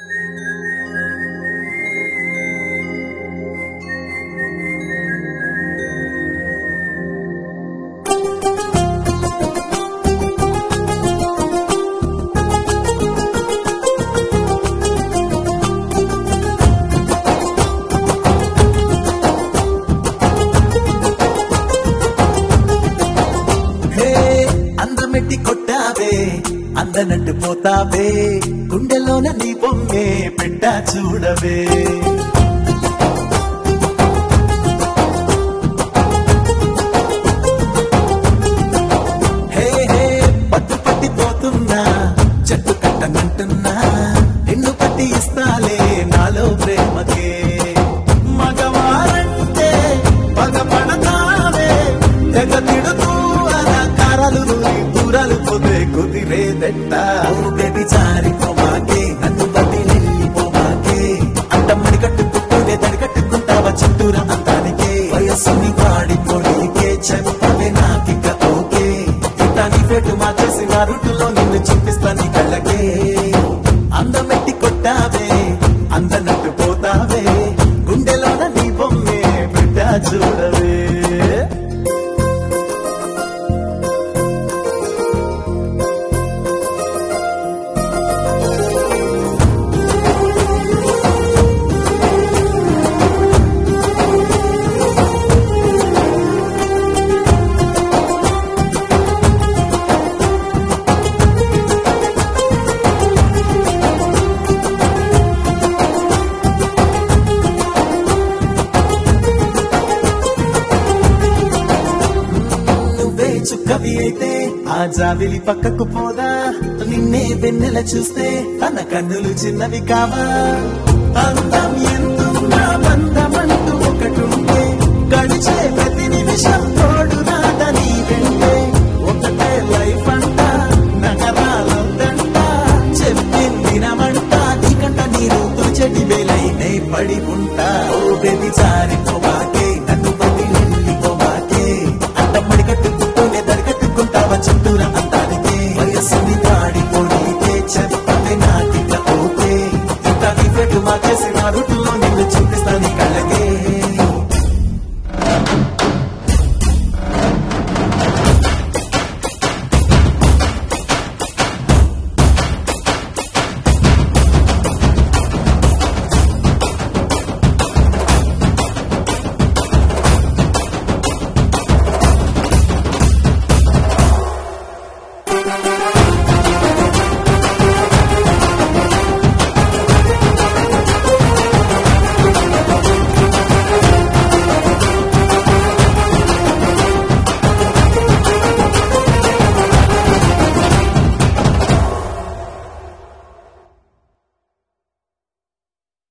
హే అందమెట్టి కొట్టావే అందనట్టు పోతావే గుండెలోన నీ పొంగే పెట్టా చూడవే హే హే పట్టు పట్టి పోతున్నా చెట్టు కట్టనంటున్నా నిన్ను పట్టి ఇస్తాలే నాలో ప్రేమకే మగవారంటే పగపడతావే తెగ తిడుతూ అలా కారాలు నూరి దూరాలు పోతే కుదిరేదెట్ట బేబీ జారిపోమాకే నన్ను బట్టి వెళ్ళిపోమాకే అడ్డమ్మడి కట్టుకుంటూనే తడి కట్టుకుంటావా చుట్టూరా అంతానికే వయస్సుని వాడిపోనీకే చెప్పవే నాకిక ఓకే ఇట్టా నీ పెట్టు మార్చేసి నా రూటులో నిన్ను చూపిస్తా నీ కళ్ళకే అందమెట్టి కొట్టావే అందనట్టు పోతావే గుండెలోన నీ బొమ్మే బిడ్డ చూడవే నువ్వే చుక్కవి అయితే ఆ జావిలి పక్కకు పోదా నిన్నే వెన్నెల చూస్తే తన కన్నులు చిన్నవి కావా అందం ఎంతున్నా బంధమంటూ ఒకటుంటే గడిచే ప్రతి నిమిషం తోడు నాదని వెంటే ఒకటే లైఫ్ అంట నగరాలొద్దంట చెప్పిందినమంట నీకంట నీరు తుచటి వేలైనే పడి ఉంటా